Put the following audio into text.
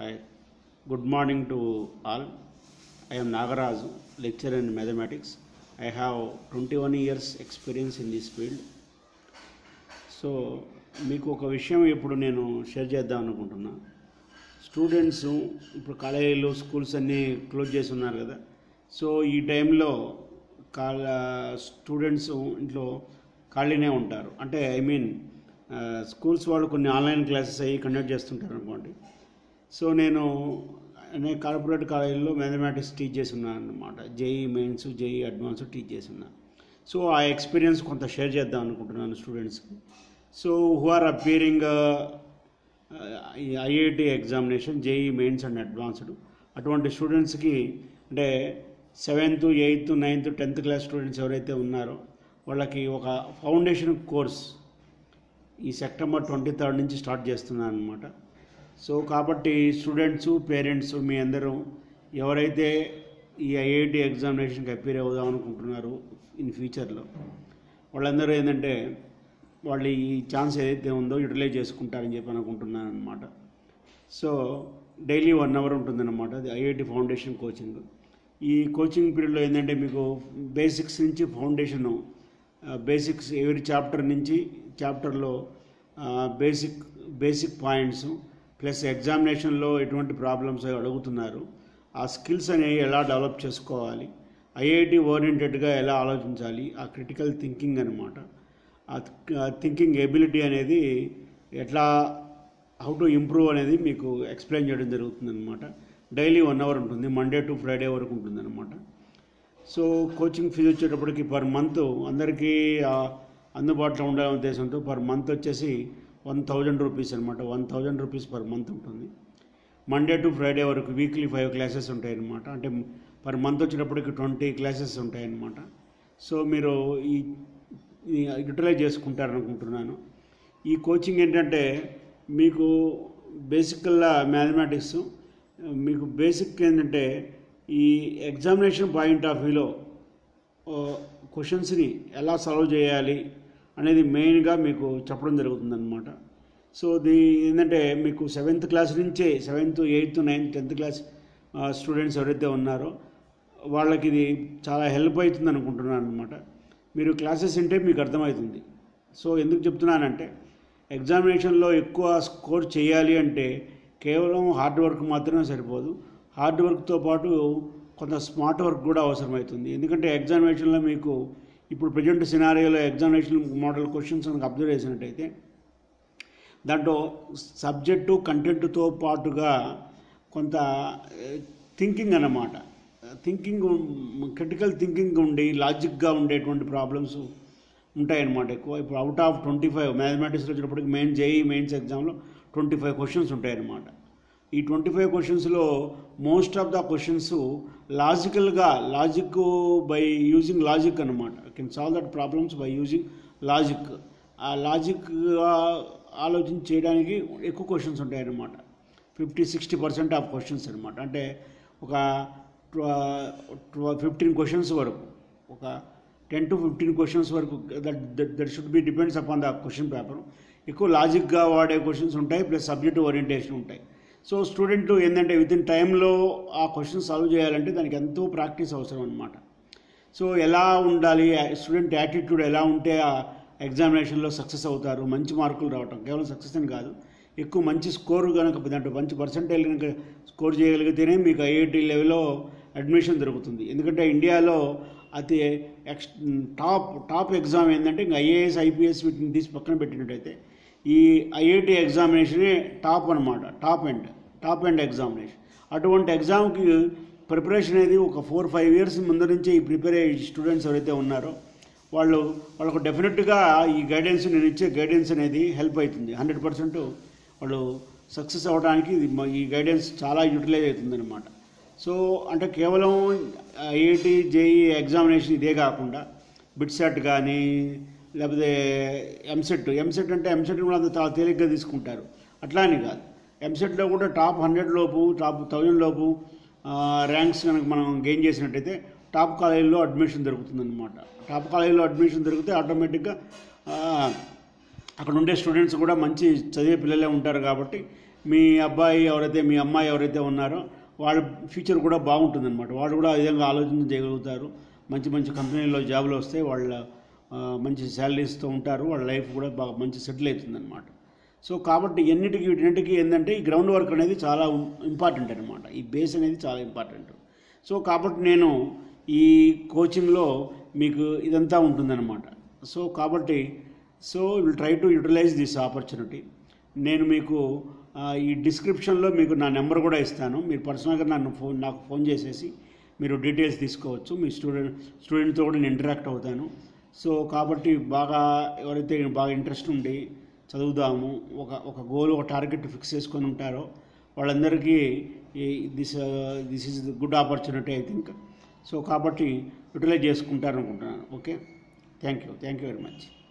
Hi, good morning to all. I am Nagaraju, lecturer in mathematics. I have 21 years experience in this field. So మీకు ఒక విషయం ఇప్పుడు నేను share చేద్దాం అనుకుంటున్నా స్టూడెంట్స్ ఇప్పుడు కాలేజీలు స్కూల్స్ అన్నీ క్లోజ్ చేసి ఉన్నారు కదా సో ఈ టైంలో కాల స్టూడెంట్స్ ఇంట్లో ఖాళీనే ఉంటారు అంటే ఐ మీన్ స్కూల్స్ వాళ్ళు కొన్ని ఆన్లైన్ క్లాసెస్ అయ్యి కండక్ట్ చేస్తుంటారు అనుకోండి సో నేను నేను కార్పొరేట్ కాలేజీలో మ్యాథమెటిక్స్ టీచ్ చేసి ఉన్నాను అనమాట JEE Mains JEE Advance teach చేసి ఉన్నాను సో ఆ ఎక్స్పీరియన్స్ కొంత షేర్ చేద్దాం అనుకుంటున్నాను స్టూడెంట్స్కి so who are appearing IIT examination JEE Mains and Advanced అటువంటి స్టూడెంట్స్కి అంటే seventh eighth ninth tenth class students ఎవరైతే ఉన్నారో వాళ్ళకి ఒక ఫౌండేషన్ కోర్స్ ఈ సెప్టెంబర్ ట్వంటీ థర్డ్ నుంచి స్టార్ట్ చేస్తున్నాను అనమాట సో కాబట్టి స్టూడెంట్స్ పేరెంట్స్ మీ అందరూ ఎవరైతే ఈ ఐఐటి ఎగ్జామినేషన్కి అపీర్ అవుదాం అనుకుంటున్నారు ఇన్ ఫ్యూచర్లో వాళ్ళందరూ ఏంటంటే వాళ్ళు ఈ ఛాన్స్ ఏదైతే ఉందో యూటిలైజ్ చేసుకుంటారని చెప్పి అనుకుంటున్నాను అనమాట సో డైలీ వన్ అవర్ ఉంటుందన్నమాట అది ఐఐటి ఫౌండేషన్ కోచింగ్ ఈ కోచింగ్ పీరియడ్లో ఏంటంటే మీకు బేసిక్స్ నుంచి ఫౌండేషన్ బేసిక్స్ ఎవరి చాప్టర్ నుంచి చాప్టర్లో బేసిక్ బేసిక్ పాయింట్స్ ప్లస్ ఎగ్జామినేషన్లో ఎటువంటి ప్రాబ్లమ్స్ అడుగుతున్నారు ఆ స్కిల్స్ అనేవి ఎలా డెవలప్ చేసుకోవాలి ఐఐటి ఓరియంటెడ్గా ఎలా ఆలోచించాలి ఆ క్రిటికల్ థింకింగ్ అనమాట ఆ థింకింగ్ ఎబిలిటీ అనేది ఎట్లా హౌ టు ఇంప్రూవ్ అనేది మీకు ఎక్స్ప్లెయిన్ చేయడం జరుగుతుంది అనమాట డైలీ వన్ అవర్ ఉంటుంది మండే టు ఫ్రైడే వరకు ఉంటుంది అనమాట సో కోచింగ్ ఫీజు వచ్చేటప్పటికి పర్ మంత్ అందరికీ అందుబాటులో ఉండే ఉద్దేశంతో పర్ మంత్ వచ్చేసి వన్ థౌజండ్ రూపీస్ అనమాట one thousand rupees per month ఉంటుంది మండే టు ఫ్రైడే వరకు వీక్లీ ఫైవ్ క్లాసెస్ ఉంటాయి అనమాట అంటే పర్ మంత్ వచ్చేటప్పటికి ట్వంటీ క్లాసెస్ ఉంటాయి అనమాట సో మీరు ఈ యూటిలైజ్ చేసుకుంటారనుకుంటున్నాను ఈ కోచింగ్ ఏంటంటే మీకు బేసికల్లా మ్యాథమెటిక్స్ మీకు బేసిక్ ఏంటంటే ఈ ఎగ్జామినేషన్ పాయింట్ ఆఫ్ వ్యూలో క్వశ్చన్స్ని ఎలా సాల్వ్ చేయాలి అనేది మెయిన్గా మీకు చెప్పడం జరుగుతుందన్నమాట సో దీ ఏంటంటే మీకు సెవెంత్ క్లాస్ నుంచే seventh eighth ninth tenth class students ఎవరైతే ఉన్నారో వాళ్ళకి ఇది చాలా హెల్ప్ అవుతుంది అనుకుంటున్నాను అనమాట మీరు క్లాసెస్ వింటే మీకు అర్థమవుతుంది సో ఎందుకు చెప్తున్నానంటే ఎగ్జామినేషన్లో ఎక్కువ స్కోర్ చేయాలి అంటే కేవలం హార్డ్ వర్క్ మాత్రమే సరిపోదు హార్డ్ వర్క్తో పాటు కొంత స్మార్ట్ వర్క్ కూడా అవసరమవుతుంది ఎందుకంటే ఎగ్జామినేషన్లో మీకు ఇప్పుడు ప్రజెంట్ సినారియోలో ఎగ్జామినేషన్ మోడల్ క్వశ్చన్స్ మనకు అబ్జర్వ్ చేసినట్టయితే దాంట్లో సబ్జెక్టు కంటెంట్తో పాటుగా కొంత థింకింగ్ అన్నమాట థింకింగ్ క్రిటికల్ థింకింగ్ ఉండి లాజిక్గా ఉండేటువంటి ప్రాబ్లమ్స్ ఉంటాయన్నమాట ఎక్కువ ఇప్పుడు అవుట్ ఆఫ్ ట్వంటీ ఫైవ్ మ్యాథమెటిక్స్లో వచ్చేటప్పటికి మెయిన్ జేఈ మెయిన్స్ ఎగ్జామ్లో ట్వంటీ ఫైవ్ క్వశ్చన్స్ ఉంటాయన్నమాట ఈ ట్వంటీ ఫైవ్ క్వశ్చన్స్లో మోస్ట్ ఆఫ్ ద క్వశ్చన్స్ లాజికల్గా లాజిక్ బై యూజింగ్ లాజిక్ అనమాట can solve that problems by using logic ఆ లాజిక్గా ఆలోచన చేయడానికి ఎక్కువ క్వశ్చన్స్ ఉంటాయన్నమాట fifty sixty percent of questions అనమాట అంటే ఒక ఫిఫ్టీన్ క్వశ్చన్స్ వరకు ఒక టెన్ టు ఫిఫ్టీన్ క్వశ్చన్స్ వరకు that that should be depends upon the question paper ఎక్కువ లాజిక్గా వాడే క్వశ్చన్స్ ఉంటాయి ప్లస్ సబ్జెక్ట్ ఓరియంటేషన్ ఉంటాయి సో స్టూడెంట్ ఏంటంటే విత్ ఇన్ టైంలో ఆ క్వశ్చన్ సాల్వ్ చేయాలంటే దానికి ఎంతో ప్రాక్టీస్ అవసరం అనమాట సో ఎలా ఉండాలి స్టూడెంట్ యాటిట్యూడ్ ఎలా ఉంటే ఆ ఎగ్జామినేషన్లో సక్సెస్ అవుతారు మంచి మార్కులు రావటం కేవలం సక్సెస్ అని కాదు ఎక్కువ మంచి స్కోర్ కనుక దాంట్లో మంచి పర్సంటేజ్ కనుక స్కోర్ చేయగలిగితేనే మీకు ఐఐటి లెవెల్లో అడ్మిషన్ దొరుకుతుంది ఎందుకంటే ఇండియాలో అతి ఎక్స్ టాప్ టాప్ ఎగ్జామ్ ఏంటంటే ఇంకా ఐఏఎస్ ఐపీఎస్ వీటిని తీసి పక్కన పెట్టినట్టయితే ఈ ఐఐటి ఎగ్జామినేషనే టాప్ అనమాట top end top end examination అటువంటి ఎగ్జామ్కి ప్రిపరేషన్ అనేది ఒక ఫోర్ ఫైవ్ ఇయర్స్ ముందు నుంచి ఈ ప్రిపేర్ అయ్యే స్టూడెంట్స్ ఎవరైతే ఉన్నారో వాళ్ళు వాళ్ళకు డెఫినెట్గా ఈ గైడెన్స్ నేను ఇచ్చే గైడెన్స్ అనేది హెల్ప్ అవుతుంది హండ్రెడ్ పర్సెంట్ వాళ్ళు సక్సెస్ అవ్వడానికి ఈ గైడెన్స్ చాలా యూటిలైజ్ అవుతుంది అనమాట సో అంటే కేవలం ఐఐటి జేఈ ఎగ్జామినేషన్ ఇదే కాకుండా బిట్సెట్ కానీ లేకపోతే ఎంసెట్ ఎంసెట్ అంటే ఎంసెట్ కూడా అంత చాలా తేలిగ్గా తీసుకుంటారు అట్లా అని కాదు ఎంసెట్లో కూడా టాప్ హండ్రెడ్ లోపు టాప్ థౌజండ్ లోపు ర్యాంక్స్ కనుక మనం గెయిన్ చేసినట్టయితే టాప్ కాలేజీలో అడ్మిషన్ దొరుకుతుందన్నమాట టాప్ కాలేజీలో అడ్మిషన్ దొరికితే ఆటోమేటిక్గా అక్కడ ఉండే స్టూడెంట్స్ కూడా మంచి చదివే పిల్లలే ఉంటారు కాబట్టి మీ అబ్బాయి ఎవరైతే మీ అమ్మాయి ఎవరైతే ఉన్నారో వాళ్ళ ఫ్యూచర్ కూడా బాగుంటుందన్నమాట వాళ్ళు కూడా ఆ విధంగా ఆలోచన చేయగలుగుతారు మంచి మంచి కంపెనీల్లో జాబులు వస్తాయి వాళ్ళ ఆ, మంచి శాలరీస్తో ఉంటారు వాళ్ళ లైఫ్ కూడా బాగా మంచి సెటిల్ అవుతుందన్నమాట సో కాబట్టి ఎన్నిటికి వీటిన్నిటికి ఏంటంటే ఈ గ్రౌండ్ వర్క్ అనేది చాలా ఇంపార్టెంట్ అనమాట ఈ బేస్ అనేది చాలా ఇంపార్టెంట్ సో కాబట్టి నేను ఈ కోచింగ్లో మీకు ఇదంతా ఉంటుందన్నమాట సో కాబట్టి so will try to utilise this opportunity నేను మీకు ఆ, ఈ డిస్క్రిప్షన్లో మీకు నా నెంబర్ కూడా ఇస్తాను మీరు పర్సనల్గా నన్ను ఫోన్ నాకు ఫోన్ చేసేసి మీరు డీటెయిల్స్ తీసుకోవచ్చు మీ స్టూడెంట్ స్టూడెంట్తో కూడా నేను ఇంటరాక్ట్ అవుతాను సో కాబట్టి బాగా ఎవరైతే బాగా ఇంట్రెస్ట్ ఉండి చదువుదాము ఒక ఒక గోల్ ఒక టార్గెట్ ఫిక్స్ చేసుకొని ఉంటారో వాళ్ళందరికీ ఈ this this is good opportunity I think so కాబట్టి యూటిలైజ్ చేసుకుంటారు అనుకుంటున్నాను okay thank you thank you very much